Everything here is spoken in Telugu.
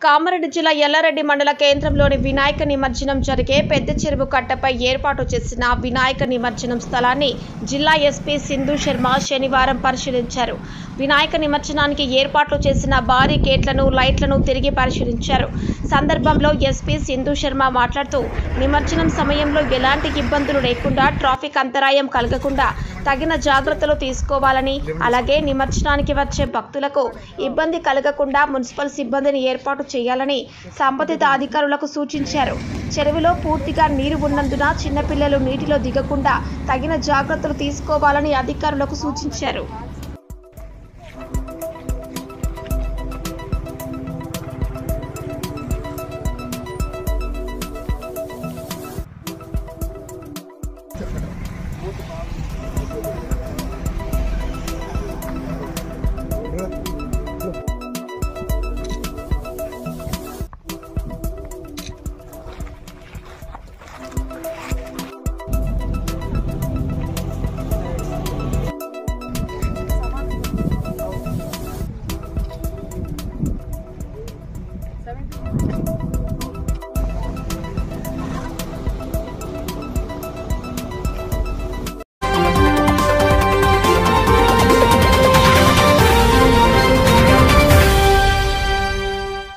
కామారెడ్డి జిల్లా ఎల్లారెడ్డి మండల కేంద్రంలోని వినాయక నిమజ్జనం జరిగే పెద్ద చెరువు కట్టపై ఏర్పాటు చేసిన వినాయక నిమజ్జనం స్థలాన్ని జిల్లా ఎస్పీ సింధు శర్మ శనివారం పరిశీలించారు వినాయక నిమజ్జనానికి ఏర్పాట్లు చేసిన భారీ గేట్లను లైట్లను తిరిగి పరిశీలించారు సందర్భంలో ఎస్పీ సింధు శర్మ మాట్లాడుతూ నిమజ్జనం సమయంలో ఎలాంటి ఇబ్బందులు లేకుండా ట్రాఫిక్ అంతరాయం కలగకుండా తగిన జాగ్రత్తలు తీసుకోవాలని అలాగే నిమజ్జనానికి వచ్చే భక్తులకు ఇబ్బంది కలగకుండా మున్సిపల్ సిబ్బందిని ఏర్పాటు చేయాలని సంబంధిత అధికారులకు సూచించారు చెరువులో పూర్తిగా నీరు ఉన్నందున చిన్నపిల్లలు నీటిలో దిగకుండా తగిన జాగ్రత్తలు తీసుకోవాలని అధికారులకు సూచించారు